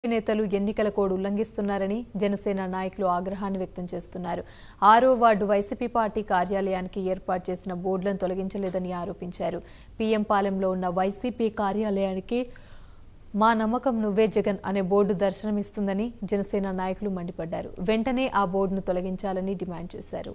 నేతలు ఎన్నికల కోడ్ ఉల్లంఘిస్తున్నారని జనసేన నాయకులు ఆగ్రహాన్ని వ్యక్తం చేస్తున్నారు ఆరో వార్డు వైసీపీ పార్టీ కార్యాలయానికి ఏర్పాటు చేసిన బోర్డులను తొలగించలేదని ఆరోపించారు పీఎం పాలెంలో ఉన్న వైసీపీ కార్యాలయానికి మా నమ్మకం నువ్వే జగన్ అనే బోర్డు దర్శనమిస్తుందని జనసేన నాయకులు మండిపడ్డారు వెంటనే ఆ బోర్డును తొలగించాలని డిమాండ్ చేశారు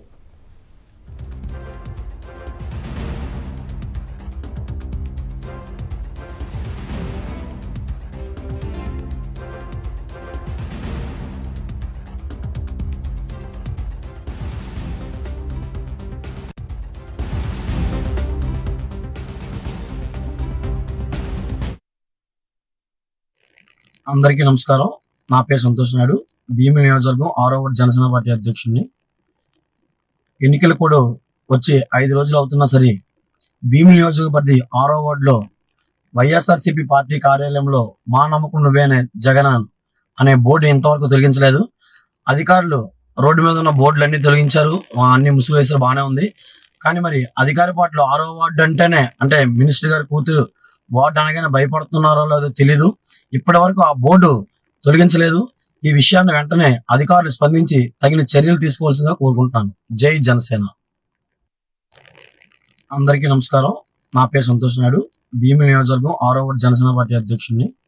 అందరికీ నమస్కారం నా పేరు సంతోష్ నాయుడు భీమి నియోజకవర్గం ఆరో వార్డు జనసేన పార్టీ అధ్యక్షుడిని ఎన్నికలు కూడా వచ్చి ఐదు రోజులు అవుతున్నా సరే భీమి నియోజకవర్గ పరిధి ఆరో వార్డులో వైఎస్ఆర్సీపీ పార్టీ కార్యాలయంలో మా నమ్మకం నువ్వే అనే జగన్ అనే బోర్డు ఇంతవరకు తొలగించలేదు అధికారులు రోడ్డు మీద ఉన్న బోర్డులన్నీ తొలగించారు ఆ, అన్ని ముసుగు వేసారు బాగానే ఉంది కానీ మరి అధికార పార్టీలో ఆరో వార్డు అంటేనే అంటే మినిస్టర్ గారి కూతురు వార్డు అనగానే భయపడుతున్నారో లేదో తెలీదు ఇప్పటి వరకు ఆ బోర్డు తొలగించలేదు ఈ విషయాన్ని వెంటనే అధికారులు స్పందించి తగిన చర్యలు తీసుకోవాల్సిందిగా కోరుకుంటాను జై జనసేన అందరికీ నమస్కారం నా పేరు సంతోష్ నాయుడు భీమి నియోజకవర్గం ఆరో వార్డు జనసేన పార్టీ అధ్యక్షుడిని